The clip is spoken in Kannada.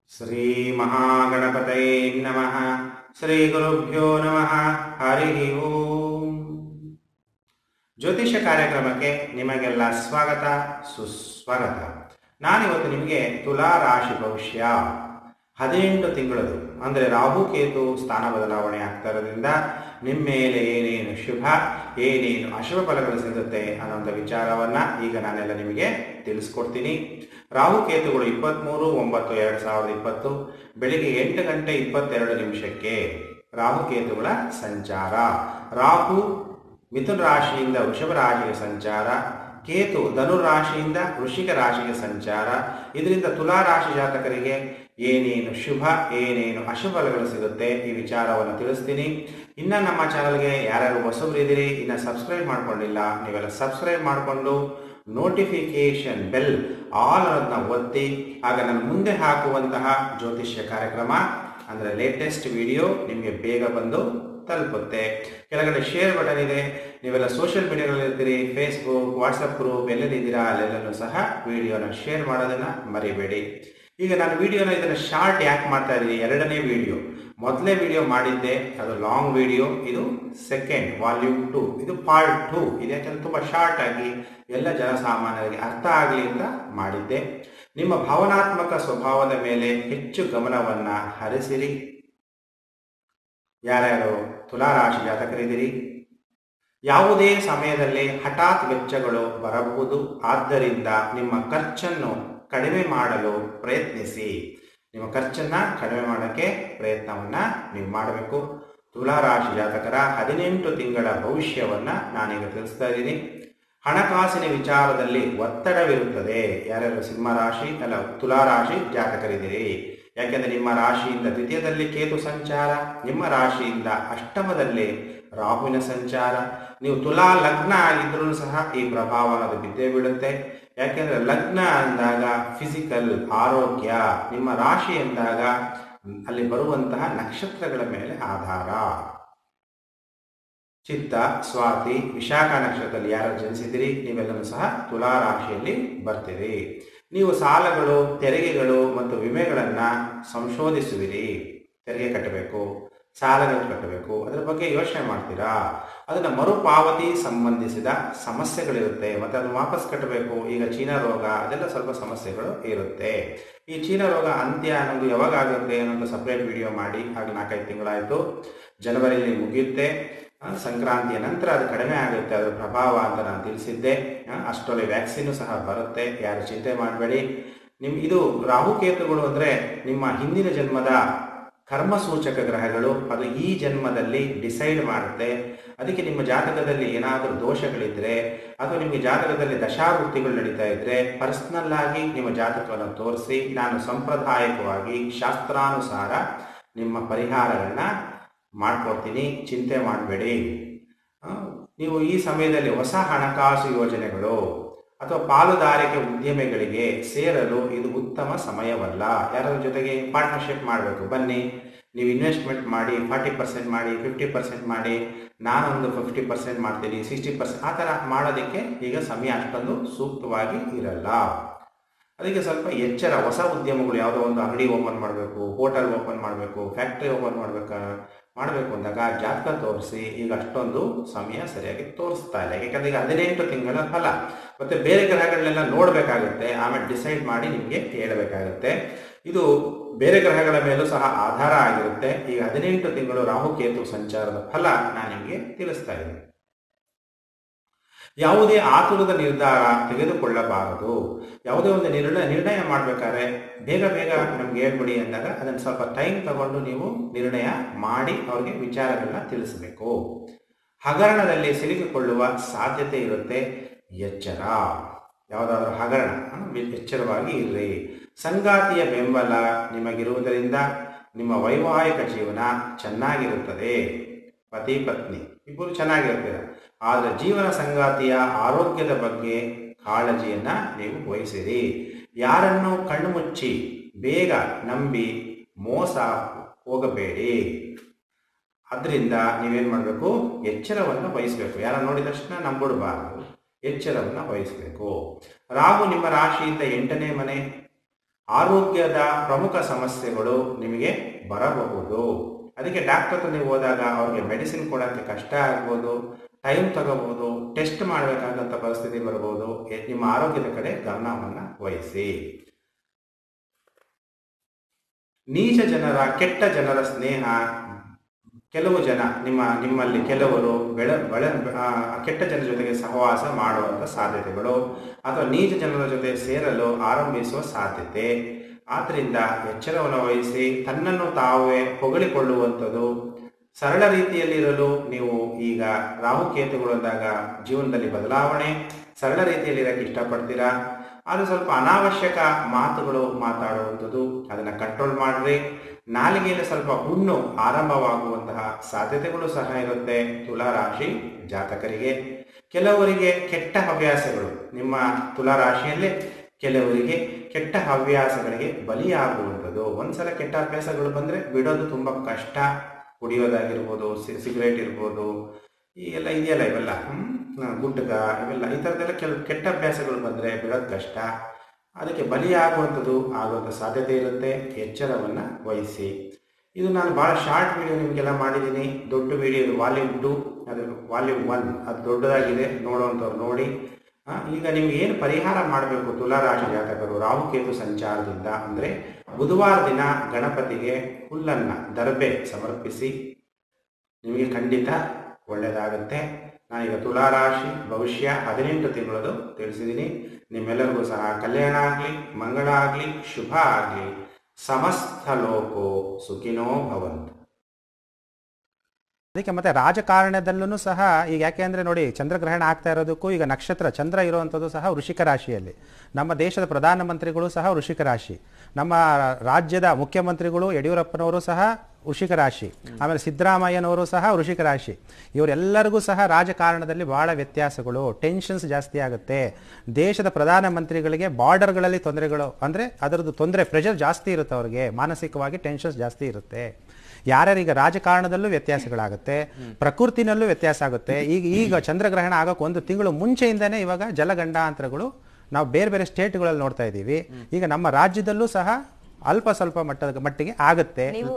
ಶ್ರೀ ಮಹಾಗಣಪತಯೇ ನಮಃ ಶ್ರೀ ಗುರುಭ್ಯೋ ನಮಃ ಹರಿ ಓಂ ಜ್ಯೋತಿಷ್ಯ ಕಾರ್ಯಕ್ರಮಕ್ಕೆ ನಿಮಗೆಲ್ಲ ಸ್ವಾಗತ ಸುಸ್ವಾಗತ ನಾನಿವತ್ತು ನಿಮಗೆ ತುಲಾ ರಾಶಿ ಭವಿಷ್ಯ ಹದಿನೆಂಟು ತಿಂಗಳದು ಅಂದರೆ ರಾಹು ಕೇತು ಸ್ಥಾನ ಬದಲಾವಣೆ ಆಗ್ತಾ ಇರೋದ್ರಿಂದ ನಿಮ್ಮ ಮೇಲೆ ಏನೇನು ಶುಭ ಏನೇನು ಅಶುಭ ಫಲಗಳು ಸಿಗುತ್ತೆ ಅನ್ನೋಂಥ ವಿಚಾರವನ್ನ ಈಗ ನಾನೆಲ್ಲ ನಿಮಗೆ ತಿಳಿಸ್ಕೊಡ್ತೀನಿ ರಾಹು ಕೇತುಗಳು ಇಪ್ಪತ್ತ್ಮೂರು ಒಂಬತ್ತು ಎರಡು ಸಾವಿರದ ಇಪ್ಪತ್ತು ಬೆಳಿಗ್ಗೆ ಎಂಟು ಗಂಟೆ ಇಪ್ಪತ್ತೆರಡು ನಿಮಿಷಕ್ಕೆ ರಾಹು ಕೇತುಗಳ ಸಂಚಾರ ರಾಹು ಮಿಥುನ ರಾಶಿಯಿಂದ ವೃಷಭ ರಾಶಿಗೆ ಸಂಚಾರ ಕೇತು ಧನು ರಾಶಿಯಿಂದ ವೃಷಿಕ ರಾಶಿಗೆ ಸಂಚಾರ ಇದರಿಂದ ತುಲಾ ರಾಶಿ ಜಾತಕರಿಗೆ ಏನೇನು ಶುಭ ಏನೇನು ಅಶುಭ ಫಲಗಳು ಸಿಗುತ್ತೆ ಈ ವಿಚಾರವನ್ನು ತಿಳಿಸ್ತೀನಿ ಇನ್ನ ನಮ್ಮ ಚಾನಲ್ಗೆ ಯಾರ್ಯಾರು ಹೊಸಬ್ರು ಇದ್ದೀರಿ ಇನ್ನ ಸಬ್ಸ್ಕ್ರೈಬ್ ಮಾಡ್ಕೊಂಡಿಲ್ಲ ನೀವೆಲ್ಲ ಸಬ್ಸ್ಕ್ರೈಬ್ ಮಾಡಿಕೊಂಡು ನೋಟಿಫಿಕೇಶನ್ ಬೆಲ್ ಆಲ್ ಅನ್ನೋದನ್ನ ಒತ್ತಿ ಆಗ ನಾನು ಮುಂದೆ ಹಾಕುವಂತಹ ಜ್ಯೋತಿಷ್ಯ ಕಾರ್ಯಕ್ರಮ ಅಂದರೆ ಲೇಟೆಸ್ಟ್ ವಿಡಿಯೋ ನಿಮಗೆ ಬೇಗ ಬಂದು ತಲುಪುತ್ತೆ ಕೆಳಗಡೆ ಶೇರ್ ಬಟನ್ ಇದೆ ನೀವೆಲ್ಲ ಸೋಷಿಯಲ್ ಮೀಡಿಯಾಗಳಲ್ಲಿ ಇರ್ತೀರಿ ಫೇಸ್ಬುಕ್ ವಾಟ್ಸಪ್ ಗ್ರೂಪ್ ಎಲ್ಲೆಲ್ಲಿದ್ದೀರಾ ಅಲ್ಲೆಲ್ಲನೂ ಸಹ ವಿಡಿಯೋನ ಶೇರ್ ಮಾಡೋದನ್ನ ಮರಿಬೇಡಿ ಈಗ ನಾನು ವಿಡಿಯೋನ ಇದನ್ನ ಶಾರ್ಟ್ ಯಾಕೆ ಮಾಡ್ತಾ ಇದ್ದೀನಿ ಎರಡನೇ ವಿಡಿಯೋ ಮೊದಲನೇ ವಿಡಿಯೋ ಮಾಡಿದ್ದೆ ಅದು ಲಾಂಗ್ ವಿಡಿಯೋ ಇದು ಸೆಕೆಂಡ್ ವಾಲ್ಯೂಮ್ ಟು ಇದು ಪಾರ್ಟ್ ಟು ಇದು ಯಾಕಂದ್ರೆ ತುಂಬ ಶಾರ್ಟ್ ಆಗಿ ಎಲ್ಲ ಜನಸಾಮಾನ್ಯರಿಗೆ ಅರ್ಥ ಆಗಲಿ ಅಂತ ಮಾಡಿದ್ದೆ ನಿಮ್ಮ ಭಾವನಾತ್ಮಕ ಸ್ವಭಾವದ ಮೇಲೆ ಹೆಚ್ಚು ಗಮನವನ್ನ ಹರಿಸಿರಿ ಯಾರ್ಯಾರು ತುಲಾರಾಶಿ ಜಾತಕರಿದ್ದೀರಿ ಯಾವುದೇ ಸಮಯದಲ್ಲಿ ಹಠಾತ್ ವೆಚ್ಚಗಳು ಬರಬಹುದು ಆದ್ದರಿಂದ ನಿಮ್ಮ ಖರ್ಚನ್ನು ಕಡಿಮೆ ಮಾಡಲು ಪ್ರಯತ್ನಿಸಿ ನಿಮ್ಮ ಖರ್ಚನ್ನ ಕಡಿಮೆ ಮಾಡೋಕ್ಕೆ ಪ್ರಯತ್ನವನ್ನ ನೀವು ಮಾಡಬೇಕು ತುಲಾರಾಶಿ ಜಾತಕರ ಹದಿನೆಂಟು ತಿಂಗಳ ಭವಿಷ್ಯವನ್ನ ನಾನೀಗ ತಿಳಿಸ್ತಾ ಇದ್ದೀನಿ ಹಣಕಾಸಿನ ವಿಚಾರದಲ್ಲಿ ಒತ್ತಡವಿರುತ್ತದೆ ಯಾರ್ಯಾರು ಸಿಂಹ ರಾಶಿ ಅಲ್ಲ ತುಲಾರಾಶಿ ಜಾತಕರಿದ್ದೀರಿ ಯಾಕೆಂದ್ರೆ ನಿಮ್ಮ ರಾಶಿಯಿಂದ ದ್ವಿತೀಯದಲ್ಲಿ ಕೇತು ಸಂಚಾರ ನಿಮ್ಮ ರಾಶಿಯಿಂದ ಅಷ್ಟಮದಲ್ಲಿ ರಾಹುವಿನ ಸಂಚಾರ ನೀವು ತುಲಾ ಲಗ್ನ ಆಗಿದ್ರೂ ಸಹ ಈ ಪ್ರಭಾವ ಅನ್ನೋದು ಬಿದ್ದೇ ಬೀಳುತ್ತೆ ಯಾಕೆಂದ್ರೆ ಲಗ್ನ ಅಂದಾಗ ಫಿಸಿಕಲ್ ಆರೋಗ್ಯ ನಿಮ್ಮ ರಾಶಿ ಎಂದಾಗ ಅಲ್ಲಿ ಬರುವಂತಹ ನಕ್ಷತ್ರಗಳ ಮೇಲೆ ಆಧಾರ ಚಿತ್ತ ಸ್ವಾತಿ ವಿಶಾಖ ನಕ್ಷತ್ರದಲ್ಲಿ ಯಾರು ಜನಿಸಿದಿರಿ ನೀವೆಲ್ಲರೂ ಸಹ ತುಲಾ ರಾಶಿಯಲ್ಲಿ ಬರ್ತೀರಿ ನೀವು ಸಾಲಗಳು ತೆರಿಗೆಗಳು ಮತ್ತು ವಿಮೆಗಳನ್ನ ಸಂಶೋಧಿಸುವಿರಿ ತೆರಿಗೆ ಕಟ್ಟಬೇಕು ಸಾಲಗಳು ಕಟ್ಟಬೇಕು ಅದರ ಬಗ್ಗೆ ಯೋಚನೆ ಮಾಡ್ತೀರಾ ಅದನ್ನ ಮರುಪಾವತಿ ಸಂಬಂಧಿಸಿದ ಸಮಸ್ಯೆಗಳಿರುತ್ತೆ ಮತ್ತೆ ಅದನ್ನು ವಾಪಸ್ ಕಟ್ಟಬೇಕು ಈಗ ಚೀನಾ ರೋಗ ಅದೆಲ್ಲ ಸ್ವಲ್ಪ ಸಮಸ್ಯೆಗಳು ಇರುತ್ತೆ ಈ ಚೀನಾ ರೋಗ ಅಂತ್ಯ ಅನ್ನೋದು ಯಾವಾಗ ಆಗುತ್ತೆ ಅನ್ನೋದು ಸಪ್ರೇಟ್ ವಿಡಿಯೋ ಮಾಡಿ ಹಾಗೆ ನಾಲ್ಕೈದು ತಿಂಗಳಾಯಿತು ಜನವರಿಯಲ್ಲಿ ಮುಗಿಯುತ್ತೆ ಸಂಕ್ರಾಂತಿಯ ನಂತರ ಅದು ಕಡಿಮೆ ಆಗುತ್ತೆ ಅದರ ಪ್ರಭಾವ ಅಂತ ನಾನು ತಿಳಿಸಿದ್ದೆ ಅಷ್ಟೊಳ್ಳೆ ವ್ಯಾಕ್ಸಿನ್ ಸಹ ಬರುತ್ತೆ ಯಾರು ಚಿಂತೆ ಮಾಡಬೇಡಿ ನಿಮ್ ಇದು ರಾಹುಕೇತುಗಳು ಅಂದ್ರೆ ನಿಮ್ಮ ಹಿಂದಿನ ಜನ್ಮದ ಕರ್ಮ ಸೂಚಕ ಗ್ರಹಗಳು ಅದು ಈ ಜನ್ಮದಲ್ಲಿ ಡಿಸೈಡ್ ಮಾಡುತ್ತೆ ಅದಕ್ಕೆ ನಿಮ್ಮ ಜಾತಕದಲ್ಲಿ ಏನಾದರೂ ದೋಷಗಳಿದ್ರೆ ಅಥವಾ ನಿಮಗೆ ಜಾತಕದಲ್ಲಿ ದಶಾವೃತ್ತಿಗಳು ನಡೀತಾ ಇದ್ರೆ ಪರ್ಸನಲ್ ಆಗಿ ನಿಮ್ಮ ಜಾತಕವನ್ನು ತೋರಿಸಿ ನಾನು ಸಂಪ್ರದಾಯಕವಾಗಿ ಶಾಸ್ತ್ರಾನುಸಾರ ನಿಮ್ಮ ಪರಿಹಾರಗಳನ್ನ ಮಾಡ್ಕೊಡ್ತೀನಿ ಚಿಂತೆ ಮಾಡಬೇಡಿ ನೀವು ಈ ಸಮಯದಲ್ಲಿ ಹೊಸ ಹಣಕಾಸು ಯೋಜನೆಗಳು ಅಥವಾ ಪಾಲುದಾರಿಕೆ ಉದ್ಯಮಿಗಳಿಗೆ ಸೇರಲು ಇದು ಉತ್ತಮ ಸಮಯವಲ್ಲ ಯಾರ ಜೊತೆಗೆ ಪಾರ್ಟ್ನರ್ಶಿಪ್ ಮಾಡಬೇಕು ಬನ್ನಿ ನೀವು ಇನ್ವೆಸ್ಟ್ಮೆಂಟ್ ಮಾಡಿ ಫಾರ್ಟಿ ಪರ್ಸೆಂಟ್ ಮಾಡಿ ಫಿಫ್ಟಿ ಪರ್ಸೆಂಟ್ ಮಾಡಿ ನಾನೊಂದು ಫಿಫ್ಟಿ ಪರ್ಸೆಂಟ್ ಮಾಡ್ತೀನಿ ಸಿಕ್ಸ್ಟಿ ಪರ್ಸೆಂಟ್ ಆ ಥರ ಮಾಡೋದಕ್ಕೆ ಈಗ ಸಮಯ ಅಷ್ಟೊಂದು ಸೂಕ್ತವಾಗಿ ಇರಲ್ಲ ಅದಕ್ಕೆ ಸ್ವಲ್ಪ ಎಚ್ಚರ ಹೊಸ ಉದ್ಯಮಗಳು ಯಾವುದೋ ಒಂದು ಅಂಗಡಿ ಓಪನ್ ಮಾಡಬೇಕು ಹೋಟೆಲ್ ಓಪನ್ ಮಾಡಬೇಕು ಫ್ಯಾಕ್ಟ್ರಿ ಓಪನ್ ಮಾಡ್ಬೇಕಾ ಮಾಡಬೇಕು ಅಂದಾಗ ಜಾತಕ ತೋರಿಸಿ ಈಗ ಅಷ್ಟೊಂದು ಸಮಯ ಸರಿಯಾಗಿ ತೋರಿಸ್ತಾ ಇಲ್ಲ ಯಾಕಂದ್ರೆ ಈಗ ಹದಿನೆಂಟು ತಿಂಗಳ ಫಲ ಮತ್ತೆ ಬೇರೆ ಗ್ರಹಗಳನ್ನೆಲ್ಲ ನೋಡಬೇಕಾಗುತ್ತೆ ಆಮೇಲೆ ಡಿಸೈಡ್ ಮಾಡಿ ನಿಮಗೆ ಹೇಳಬೇಕಾಗುತ್ತೆ ಇದು ಬೇರೆ ಗ್ರಹಗಳ ಮೇಲೂ ಸಹ ಆಧಾರ ಆಗಿರುತ್ತೆ ಈಗ ಹದಿನೆಂಟು ತಿಂಗಳು ರಾಹುಕೇತು ಸಂಚಾರದ ಫಲ ನಾನು ನಿಮಗೆ ತಿಳಿಸ್ತಾ ಇದ್ದೀನಿ ಯಾವುದೇ ಆತುರದ ನಿರ್ಧಾರ ತೆಗೆದುಕೊಳ್ಳಬಾರದು ಯಾವುದೇ ಒಂದು ನಿರ್ಣಯ ನಿರ್ಣಯ ಮಾಡಬೇಕಾದ್ರೆ ಬೇಗ ಬೇಗ ನಮ್ಗೆ ಹೇಳ್ಬಿಡಿ ಅಂದಾಗ ಅದನ್ನು ಸ್ವಲ್ಪ ಟೈಮ್ ತಗೊಂಡು ನೀವು ನಿರ್ಣಯ ಮಾಡಿ ಅವ್ರಿಗೆ ವಿಚಾರಗಳನ್ನ ತಿಳಿಸಬೇಕು ಹಗರಣದಲ್ಲಿ ಸಿಲುಕಿಕೊಳ್ಳುವ ಸಾಧ್ಯತೆ ಇರುತ್ತೆ ಎಚ್ಚರ ಯಾವುದಾದ್ರೂ ಹಗರಣ ಎಚ್ಚರವಾಗಿ ಇರ್ರಿ ಸಂಗಾತಿಯ ಬೆಂಬಲ ನಿಮಗಿರುವುದರಿಂದ ನಿಮ್ಮ ವೈವಾಹಿಕ ಜೀವನ ಚೆನ್ನಾಗಿರುತ್ತದೆ ಪತಿ ಪತ್ನಿ ಇಬ್ಬರು ಚೆನ್ನಾಗಿರ್ತೀರ ಆದರೆ ಜೀವನ ಸಂಗಾತಿಯ ಆರೋಗ್ಯದ ಬಗ್ಗೆ ಕಾಳಜಿಯನ್ನ ನೀವು ವಹಿಸಿರಿ ಯಾರನ್ನು ಕಣ್ಣು ಮುಚ್ಚಿ ಬೇಗ ನಂಬಿ ಮೋಸ ಹೋಗಬೇಡಿ ಅದರಿಂದ ನೀವೇನು ಮಾಡಬೇಕು ಎಚ್ಚರವನ್ನು ವಹಿಸಬೇಕು ಯಾರ ನೋಡಿದ ತಕ್ಷಣ ನಂಬಿಡಬಾರದು ಎಚ್ಚರವನ್ನು ವಹಿಸಬೇಕು ರಾಹು ನಿಮ್ಮ ರಾಶಿಯಿಂದ ಎಂಟನೇ ಮನೆ ಆರೋಗ್ಯದ ಪ್ರಮುಖ ಸಮಸ್ಯೆಗಳು ನಿಮಗೆ ಬರಬಹುದು ಅದಕ್ಕೆ ಡಾಕ್ಟರ್ ಹತ್ರ ನೀವು ಹೋದಾಗ ಅವ್ರಿಗೆ ಮೆಡಿಸಿನ್ ಕೊಡೋಕ್ಕೆ ಕಷ್ಟ ಆಗ್ಬೋದು ಟೈಮ್ ತಗೋಬಹುದು ಟೆಸ್ಟ್ ಮಾಡಬೇಕಾದಂಥ ಪರಿಸ್ಥಿತಿ ಬರ್ಬೋದು ಎ- ನಿಮ್ಮ ಆರೋಗ್ಯದ ಕಡೆ ಗಮನವನ್ನು ವಹಿಸಿ ನೀಚ ಜನರ ಕೆಟ್ಟ ಜನರ ಸ್ನೇಹ ಕೆಲವು ಜನ ನಿಮ್ಮ ನಿಮ್ಮಲ್ಲಿ ಕೆಲವರು ಬೆಳ ಬೆಳ ಆ, ಕೆಟ್ಟ ಜನರ ಜೊತೆಗೆ ಸಹವಾಸ ಮಾಡುವಂಥ ಸಾಧ್ಯತೆಗಳು ಅಥವಾ ನೀಚ ಜನರ ಜೊತೆ ಸೇರಲು ಆರಂಭಿಸುವ ಸಾಧ್ಯತೆ ಆದ್ರಿಂದ ಎಚ್ಚರವನ್ನು ವಹಿಸಿ ತನ್ನನ್ನು ತಾವೇ ಹೊಗಳಿಕೊಳ್ಳುವಂಥದ್ದು ಸರಳ ರೀತಿಯಲ್ಲಿರಲು ನೀವು ಈಗ ರಾಹುಕೇತುಗಳು ಅಂದಾಗ ಜೀವನದಲ್ಲಿ ಬದಲಾವಣೆ ಸರಳ ರೀತಿಯಲ್ಲಿ ಇರಕ್ಕೆ ಇಷ್ಟಪಡ್ತೀರಾ ಅದು ಸ್ವಲ್ಪ ಅನಾವಶ್ಯಕ ಮಾತುಗಳು ಮಾತಾಡುವಂಥದ್ದು ಅದನ್ನು ಕಂಟ್ರೋಲ್ ಮಾಡ್ರಿ ನಾಲಿಗೆಯಲ್ಲಿ ಸ್ವಲ್ಪ ಹುಣ್ಣು ಆರಂಭವಾಗುವಂತಹ ಸಾಧ್ಯತೆಗಳು ಸಹ ಇರುತ್ತೆ ತುಲಾ ರಾಶಿ ಜಾತಕರಿಗೆ ಕೆಲವರಿಗೆ ಕೆಟ್ಟ ಹವ್ಯಾಸಗಳು ನಿಮ್ಮ ತುಲಾ ರಾಶಿಯಲ್ಲೇ ಕೆಲವರಿಗೆ ಕೆಟ್ಟ ಹವ್ಯಾಸಗಳಿಗೆ ಬಲಿಯಾಗುವಂಥದ್ದು ಒಂದ್ಸಲ ಕೆಟ್ಟ ಅಭ್ಯಾಸಗಳು ಬಂದರೆ ಬಿಡೋದು ತುಂಬ ಕಷ್ಟ ಕುಡಿಯೋದಾಗಿರ್ಬೋದು ಸಿ- ಸಿಗರೇಟ್ ಇರ್ಬೋದು ಈ ಎಲ್ಲ ಇದೆಯಲ್ಲ ಇವೆಲ್ಲ ಹ್ಮ್? ಆ, ಗುಟ್ಕ ಇವೆಲ್ಲ ಈ ಥರದ್ದೆಲ್ಲ ಕೆಲವು ಕೆಟ್ಟ ಅಭ್ಯಾಸಗಳು ಬಂದರೆ ಬಿಡೋದು ಕಷ್ಟ ಅದಕ್ಕೆ ಬಲಿಯಾಗುವಂಥದ್ದು ಆಗುವಂಥ ಸಾಧ್ಯತೆ ಇರುತ್ತೆ ಎಚ್ಚರವನ್ನು ವಹಿಸಿ ಇದು ನಾನು ಭಾಳ ಶಾರ್ಟ್ ವಿಡಿಯೋ ನಿಮಗೆಲ್ಲ ಮಾಡಿದ್ದೀನಿ ದೊಡ್ಡ ವಿಡಿಯೋ ಇದು ವಾಲ್ಯೂಮ್ ಟು ಅದು ವಾಲ್ಯೂಮ್ ಒನ್ ಅದು ದೊಡ್ಡದಾಗಿದೆ ನೋಡುವಂಥವ್ರು ನೋಡಿ ಆ, ಈಗ ನಿಮ್ಗೆ ಏನು ಪರಿಹಾರ ಮಾಡಬೇಕು ತುಲಾರಾಶಿ ಜಾತಕರು ರಾಹುಕೇತು ಸಂಚಾರದಿಂದ ಅಂದರೆ ಬುಧವಾರ ದಿನ ಗಣಪತಿಗೆ ಹುಲ್ಲನ್ನು ದರ್ಬೆ ಸಮರ್ಪಿಸಿ ನಿಮಗೆ ಖಂಡಿತ ಒಳ್ಳೆಯದಾಗುತ್ತೆ ನಾನೀಗ ತುಲಾರಾಶಿ ಭವಿಷ್ಯ ಹದಿನೆಂಟು ತಿಂಗಳದು ತಿಳಿಸಿದ್ದೀನಿ ನಿಮ್ಮೆಲ್ಲರಿಗೂ ಸಹ ಕಲ್ಯಾಣ ಆಗಲಿ ಮಂಗಳ ಆಗಲಿ ಶುಭ ಆಗಲಿ ಸಮಸ್ತ ಲೋಕೋ ಸುಖಿನೋ ಭವಂತು ಅದಕ್ಕೆ ಮತ್ತೆ ರಾಜಕಾರಣದಲ್ಲೂ ಸಹ ಈಗ ಯಾಕೆ ಅಂದರೆ ನೋಡಿ ಚಂದ್ರಗ್ರಹಣ ಆಗ್ತಾ ಇರೋದಕ್ಕೂ ಈಗ ನಕ್ಷತ್ರ ಚಂದ್ರ ಇರುವಂಥದ್ದು ಸಹ ವೃಷಿಕ ರಾಶಿಯಲ್ಲಿ ನಮ್ಮ ದೇಶದ ಪ್ರಧಾನಮಂತ್ರಿಗಳು ಸಹ ವೃಷಿಕ ರಾಶಿ ನಮ್ಮ ರಾಜ್ಯದ ಮುಖ್ಯಮಂತ್ರಿಗಳು ಯಡಿಯೂರಪ್ಪನವರು ಸಹ ವೃಷಿಕ ರಾಶಿ ಆಮೇಲೆ ಸಿದ್ದರಾಮಯ್ಯನವರು ಸಹ ವೃಷಿಕ ರಾಶಿ ಇವರೆಲ್ಲರಿಗೂ ಸಹ ರಾಜಕಾರಣದಲ್ಲಿ ಬಹಳ ವ್ಯತ್ಯಾಸಗಳು ಟೆನ್ಷನ್ಸ್ ಜಾಸ್ತಿ ಆಗುತ್ತೆ ದೇಶದ ಪ್ರಧಾನಮಂತ್ರಿಗಳಿಗೆ ಬಾರ್ಡರ್ಗಳಲ್ಲಿ ತೊಂದರೆಗಳು ಅಂದರೆ ಅದರದ್ದು ತೊಂದರೆ ಪ್ರೆಷರ್ ಜಾಸ್ತಿ ಇರುತ್ತೆ ಅವ್ರಿಗೆ ಮಾನಸಿಕವಾಗಿ ಟೆನ್ಷನ್ಸ್ ಜಾಸ್ತಿ ಇರುತ್ತೆ ಯಾರ್ಯಾರೀಗ ರಾಜಕಾರಣದಲ್ಲೂ ವ್ಯತ್ಯಾಸಗಳಾಗುತ್ತೆ ಪ್ರಕೃತಿನಲ್ಲೂ ವ್ಯತ್ಯಾಸ ಆಗುತ್ತೆ ಈಗ ಈಗ ಚಂದ್ರಗ್ರಹಣ ಆಗೋಕೆ ಒಂದು ತಿಂಗಳು ಮುಂಚೆಯಿಂದನೇ ಇವಾಗ ಜಲಗಂಡಾಂತರಗಳು ನಾವು ಬೇರೆ ಬೇರೆ ಸ್ಟೇಟ್ಗಳಲ್ಲಿ ನೋಡ್ತಾ ಇದ್ದೀವಿ ಈಗ ನಮ್ಮ ರಾಜ್ಯದಲ್ಲೂ ಸಹ ಅಲ್ಪ ಸ್ವಲ್ಪ ಮಟ್ಟದ ಮಟ್ಟಿಗೆ ಆಗುತ್ತೆ